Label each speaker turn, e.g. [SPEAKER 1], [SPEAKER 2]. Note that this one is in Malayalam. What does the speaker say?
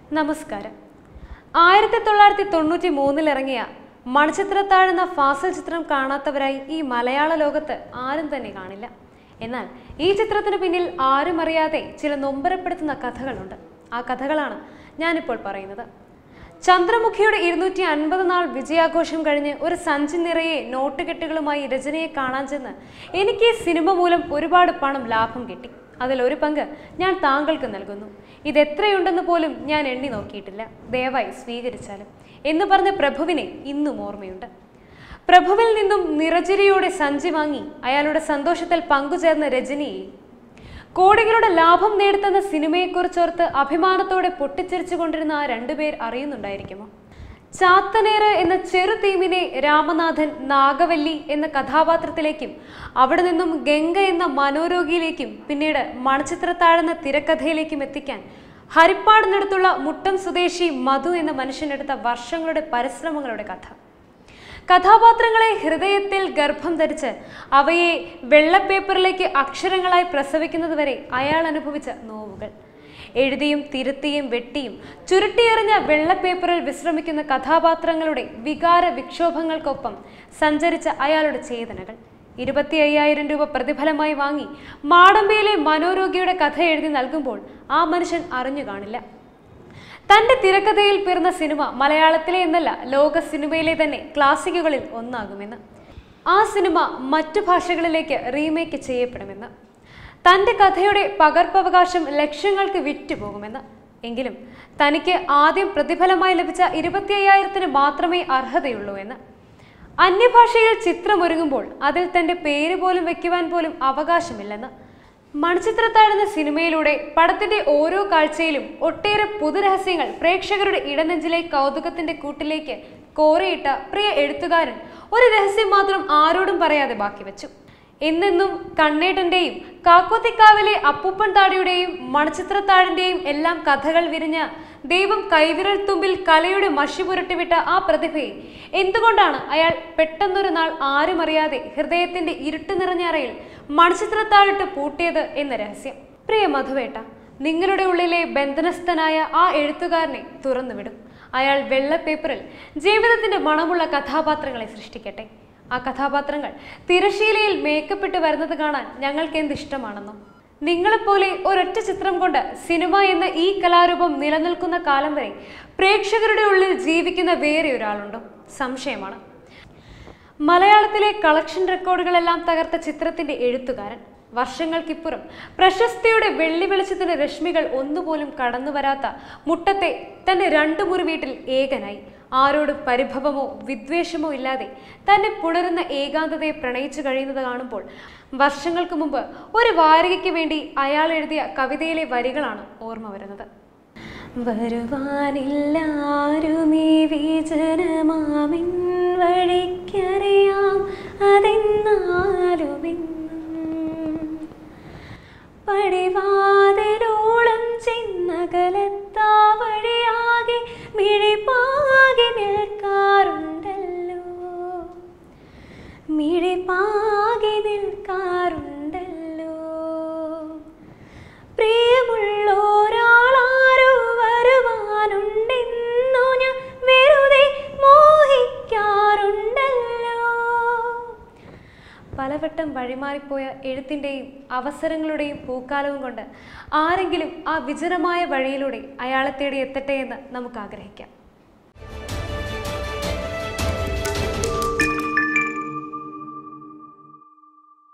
[SPEAKER 1] നമസ്കാരം ആയിരത്തി തൊള്ളായിരത്തി തൊണ്ണൂറ്റി മൂന്നിൽ ഇറങ്ങിയ മണിച്ചിത്രത്താഴെന്ന ഫാസിൽ ചിത്രം കാണാത്തവരായി ഈ മലയാള ലോകത്ത് ആരും തന്നെ കാണില്ല എന്നാൽ ഈ ചിത്രത്തിന് പിന്നിൽ ആരും അറിയാതെ ചില നൊമ്പരപ്പെടുത്തുന്ന കഥകളുണ്ട് ആ കഥകളാണ് ഞാനിപ്പോൾ പറയുന്നത് ചന്ദ്രമുഖിയുടെ ഇരുന്നൂറ്റി അൻപത് നാൾ വിജയാഘോഷം കഴിഞ്ഞ് ഒരു സഞ്ചി നിറയെ നോട്ടുകെട്ടുകളുമായി രചനയെ കാണാൻ ചെന്ന് എനിക്ക് ഈ സിനിമ മൂലം ഒരുപാട് പണം ലാഭം കിട്ടി അതിൽ ഒരു പങ്ക് ഞാൻ താങ്കൾക്ക് നൽകുന്നു ഇത് എത്രയുണ്ടെന്ന് പോലും ഞാൻ എണ്ണി നോക്കിയിട്ടില്ല ദയവായി സ്വീകരിച്ചാലും എന്ന് പറഞ്ഞ പ്രഭുവിനെ ഇന്നും ഓർമ്മയുണ്ട് പ്രഭുവിൽ നിന്നും നിറചിരിയോടെ സഞ്ചി വാങ്ങി അയാളുടെ സന്തോഷത്തിൽ പങ്കുചേർന്ന രജനിയെ കോടികളുടെ ലാഭം നേടുത്തുന്ന സിനിമയെക്കുറിച്ചോർത്ത് അഭിമാനത്തോടെ പൊട്ടിച്ചിരിച്ചു കൊണ്ടിരുന്ന ആ രണ്ടുപേർ അറിയുന്നുണ്ടായിരിക്കുമോ ചാത്തനേറ് എന്ന ചെറു തീമിനെ രാമനാഥൻ നാഗവല്ലി എന്ന കഥാപാത്രത്തിലേക്കും അവിടെ നിന്നും ഗംഗ എന്ന മനോരോഗിയിലേക്കും പിന്നീട് മണച്ചിത്രത്താഴെന്ന തിരക്കഥയിലേക്കും എത്തിക്കാൻ ഹരിപ്പാടിനടുത്തുള്ള മുട്ടം സ്വദേശി മധു എന്ന മനുഷ്യനെടുത്ത വർഷങ്ങളുടെ പരിശ്രമങ്ങളുടെ കഥ കഥാപാത്രങ്ങളെ ഹൃദയത്തിൽ ഗർഭം ധരിച്ച് അവയെ വെള്ളപ്പേപ്പറിലേക്ക് അക്ഷരങ്ങളായി പ്രസവിക്കുന്നതുവരെ അയാൾ അനുഭവിച്ച നോവുകൾ എഴുതിയും തിരുത്തിയും വെട്ടിയും ചുരുട്ടിയെറിഞ്ഞ വെള്ളപ്പേപ്പറിൽ വിശ്രമിക്കുന്ന കഥാപാത്രങ്ങളുടെ വികാര വിക്ഷോഭങ്ങൾക്കൊപ്പം സഞ്ചരിച്ച അയാളുടെ ചേതനകൾ ഇരുപത്തി അയ്യായിരം രൂപ പ്രതിഫലമായി വാങ്ങി മാടമ്പയിലെ മനോരോഗിയുടെ കഥ എഴുതി നൽകുമ്പോൾ ആ മനുഷ്യൻ അറിഞ്ഞു കാണില്ല തന്റെ തിരക്കഥയിൽ പിറന്ന സിനിമ മലയാളത്തിലെ എന്നല്ല ലോക സിനിമയിലെ തന്നെ ക്ലാസിക്കുകളിൽ ഒന്നാകുമെന്ന് ആ സിനിമ മറ്റു ഭാഷകളിലേക്ക് റീമേക്ക് ചെയ്യപ്പെടുമെന്ന് തന്റെ കഥയുടെ പകർപ്പവകാശം ലക്ഷ്യങ്ങൾക്ക് വിറ്റുപോകുമെന്ന് എങ്കിലും തനിക്ക് ആദ്യം പ്രതിഫലമായി ലഭിച്ച ഇരുപത്തി അയ്യായിരത്തിന് മാത്രമേ അർഹതയുള്ളൂ എന്ന് അന്യഭാഷയിൽ ചിത്രമൊരുങ്ങുമ്പോൾ അതിൽ തന്റെ പേര് പോലും വെക്കുവാൻ പോലും അവകാശമില്ലെന്ന് മണിച്ചിത്രത്താഴെന്ന സിനിമയിലൂടെ പടത്തിന്റെ ഓരോ കാഴ്ചയിലും ഒട്ടേറെ പുതുരഹസ്യങ്ങൾ പ്രേക്ഷകരുടെ ഇടനെഞ്ചിലെ കൗതുകത്തിന്റെ കൂട്ടിലേക്ക് കോറിയിട്ട പ്രിയ എഴുത്തുകാരൻ ഒരു രഹസ്യം മാത്രം ആരോടും പറയാതെ ബാക്കി വെച്ചു എന്നെന്നും കണ്ണേട്ടന്റെയും കാക്കോത്തിക്കാവിലെ അപ്പൂപ്പൻ താടിയുടെയും മണച്ചിത്രത്താഴിന്റെയും എല്ലാം കഥകൾ വിരിഞ്ഞ ദൈവം കൈവിരൽ തുമ്പിൽ കലയുടെ മഷി പുരട്ടിവിട്ട ആ പ്രതിഭയെ എന്തുകൊണ്ടാണ് അയാൾ പെട്ടെന്നൊരു നാൾ ആരും അറിയാതെ ഹൃദയത്തിന്റെ ഇരുട്ട് നിറഞ്ഞ അറയിൽ മണിച്ചിത്രത്താഴിട്ട് പൂട്ടിയത് എന്ന രഹസ്യം പ്രിയ മധുവേട്ട നിങ്ങളുടെ ഉള്ളിലെ ബന്ധനസ്ഥനായ ആ എഴുത്തുകാരനെ തുറന്നുവിടും അയാൾ വെള്ളപ്പേപ്പറിൽ ജീവിതത്തിന്റെ മണമുള്ള കഥാപാത്രങ്ങളെ സൃഷ്ടിക്കട്ടെ ആ കഥാപാത്രങ്ങൾ തിരശീലയിൽ മേക്കപ്പെട്ട് വരുന്നത് കാണാൻ ഞങ്ങൾക്ക് എന്ത് ഇഷ്ടമാണെന്നോ നിങ്ങളെപ്പോലെ ഒരൊറ്റ ചിത്രം കൊണ്ട് സിനിമ എന്ന ഈ കലാരൂപം നിലനിൽക്കുന്ന കാലം വരെ പ്രേക്ഷകരുടെ ഉള്ളിൽ ജീവിക്കുന്ന വേറെ ഒരാളുണ്ടോ സംശയമാണ് മലയാളത്തിലെ കളക്ഷൻ റെക്കോർഡുകളെല്ലാം തകർത്ത ചിത്രത്തിന്റെ എഴുത്തുകാരൻ വർഷങ്ങൾക്കിപ്പുറം പ്രശസ്തിയുടെ വെള്ളി വെളിച്ചത്തിന്റെ രശ്മികൾ ഒന്നുപോലും കടന്നു വരാത്ത മുട്ടത്തെ തന്റെ രണ്ടു മുറി വീട്ടിൽ ഏകനായി ആരോടും പരിഭവമോ വിദ്വേഷമോ ഇല്ലാതെ തന്നെ പുണരുന്ന ഏകാന്തതയെ പ്രണയിച്ചു കഴിയുന്നത് കാണുമ്പോൾ വർഷങ്ങൾക്ക് മുമ്പ് ഒരു വാരികയ്ക്ക് വേണ്ടി അയാൾ എഴുതിയ കവിതയിലെ വരികളാണ് ഓർമ്മ വരുന്നത് വരുവാനില്ലാരുമീ വിജനമാമിൻ വഴിക്കറിയാം അതെന്നാലുമെന്നും പടിവാതിലോളം ചെന്നകലത്താ വഴിയാകെ മിഴിപ്പാകെ നിൽക്കാറുണ്ടല്ലോ മിഴിപ്പാകെ നിൽക്കാറുണ്ടല്ലോ പ്രിയമുള്ളൊരാളാരോ വരുവാനുണ്ടെന്നു ഞാൻ വെറുതെ മോഹിക്കാറുണ്ടല്ലോ പലവട്ടം വഴിമാറിപ്പോയ എഴുത്തിൻ്റെയും അവസരങ്ങളുടെയും പൂക്കാലവും കൊണ്ട് ആരെങ്കിലും ആ വിജനമായ വഴിയിലൂടെ അയാളെ തേടി എത്തട്ടെ എന്ന് നമുക്ക് ആഗ്രഹിക്കാം